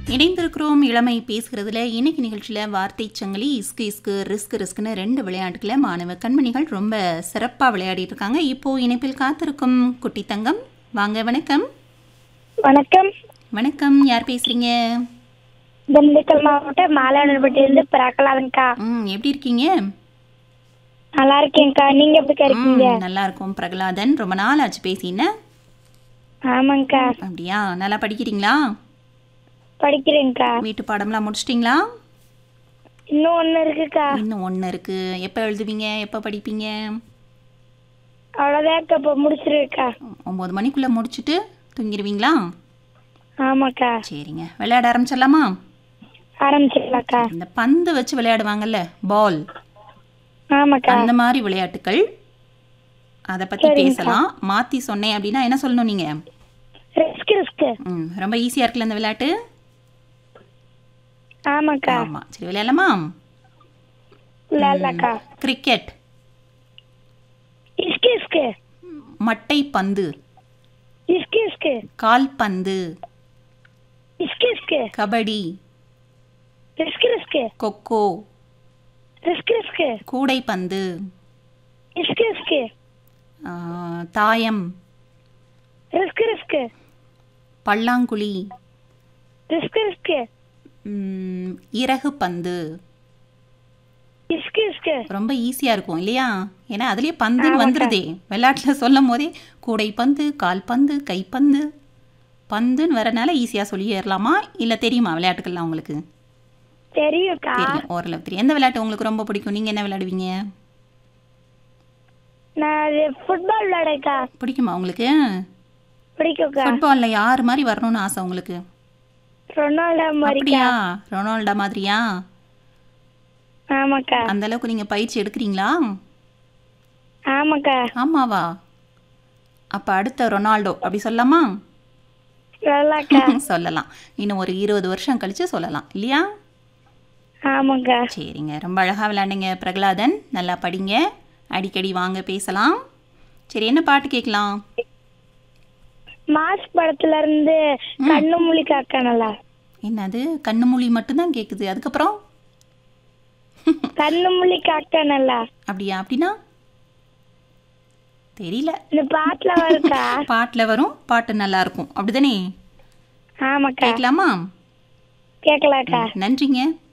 இணைந்திருக்கிறோம் இளமை பேசுகிறதுல இன்னைக்கு நிகழ்ச்சியில் வார்த்தை சங்கிலி இஸ்கு இஸ்கு ரிஸ்க் ரிஸ்க்னு ரெண்டு விளையாட்டுகளை மாணவ கண்மணிகள் ரொம்ப சிறப்பாக விளையாடிட்டு இருக்காங்க இப்போ இணைப்பில் காத்திருக்கும் குட்டி தங்கம் வாங்க வணக்கம் வணக்கம் வணக்கம் யார் பேசுறீங்க திண்டுக்கல் மாவட்டம் மாலானப்பட்டியிலிருந்து பிறக்கலாம்க்கா ம் எப்படி இருக்கீங்க நல்லா இருக்கேன்க்கா நீங்க எப்படிக்கா இருக்கீங்க ம், நல்லா இருக்கும் பிரகலாதன் ரொம்ப நாள் ஆச்சு பேசின ஆமாங்கக்கா அப்படியா நல்லா படிக்கிறீங்களா படிக்கிறேன்க்கா வீட்டு பாடம்லாம் முடிச்சிட்டிங்களா இன்னும் ஒண்ணு இருக்குக்கா இன்னும் ஒன்று இருக்கு எப்போ எழுதுவீங்க எப்போ படிப்பீங்க அவ்வளோதான்க்கா இப்போ முடிச்சிருக்கா ஒம்பது மணிக்குள்ளே முடிச்சுட்டு தூங்கிடுவீங்களா ஆமாக்கா சரிங்க விளையாட ஆரம்பிச்சிடலாமா ஆரம்பிச்சிடலாக்கா இந்த பந்து வச்சு விளையாடுவாங்கல்ல பால் ஆமாக்கா அந்த மாதிரி விளையாட்டுகள் அதை பற்றி பேசலாம் மாற்றி சொன்னேன் அப்படின்னா என்ன சொல்லணும் நீங்கள் ரிஸ்க் ரிஸ்க் ம் ரொம்ப ஈஸியாக இருக்குல்ல இந்த விளையாட்டு ஆமாக்கா ஆமாம் சரி விளையாடலாமா விளையாடலாக்கா கிரிக்கெட் இஸ்கு இஸ்கு மட்டை பந்து இஸ்கு இஸ்கு கால்பந்து இஸ்கு இஸ்கு kabaddi risk risk kho kho risk risk கூடைப்பந்து இஸ்கு இஸ்கு ஆ, தாயம் ரிஸ்க் ரிஸ்க் பல்லாங்குழி ரிஸ்க் ரிஸ்க் ம், இறகு பந்து இஸ்கு இஸ்கு ரொம்ப ஈஸியாக இருக்கும் இல்லையா ஏன்னா அதுலேயே பந்துன்னு வந்துடுதே விளையாட்டில் சொல்லும் போதே கூடை பந்து கால் பந்து கைப்பந்து பந்துன்னு வரனால ஈஸியாக சொல்லிடலாமா இல்லை தெரியுமா விளையாட்டுக்கள்லாம் உங்களுக்கு தெரியும்க்கா தெரியும் ஓரளவு தெரியும் எந்த விளையாட்டு உங்களுக்கு ரொம்ப பிடிக்கும் நீங்கள் என்ன விளையாடுவீங்க நான் அது ஃபுட்பால் விளையாடக்கா பிடிக்குமா உங்களுக்கு பிடிக்கும்க்கா ஃபுட்பாலில் யார் மாதிரி வரணும்னு ஆசை உங்களுக்கு ரொனால்டோ மாதிரிக்கா அப்படியா ரொனால்டோ மாதிரியா ஆமாக்கா அந்த அளவுக்கு நீங்கள் பயிற்சி எடுக்கிறீங்களா ஆமாக்கா ஆமாவா அப்போ அடுத்த ரொனால்டோ அப்படி சொல்லலாமா நல்லாக்கா சொல்லலாம் இன்னும் ஒரு இருபது வருஷம் கழிச்சு சொல்லலாம் இல்லையா ஆமாக்கா சரிங்க ரொம்ப அழகாக விளையாடுங்க பிரகலாதன் நல்லா படிங்க அடிக்கடி வாங்க பேசலாம் சரி என்ன பாட்டு கேட்கலாம் மாஸ் படத்துல இருந்து கண்ணு மொழி காக்கணலா என்னது கண்ணு மொழி மட்டும்தான் கேட்குது அதுக்கப்புறம் கண்ணு மொழி காக்கணலா அப்படியா அப்படின்னா தெரியல இந்த பாட்டுல வருக்கா பாட்டில் வரும் பாட்டு நல்லா இருக்கும் அப்படிதானே ஆமாக்கா கேட்கலாமா கேட்கலாக்கா நன்றிங்க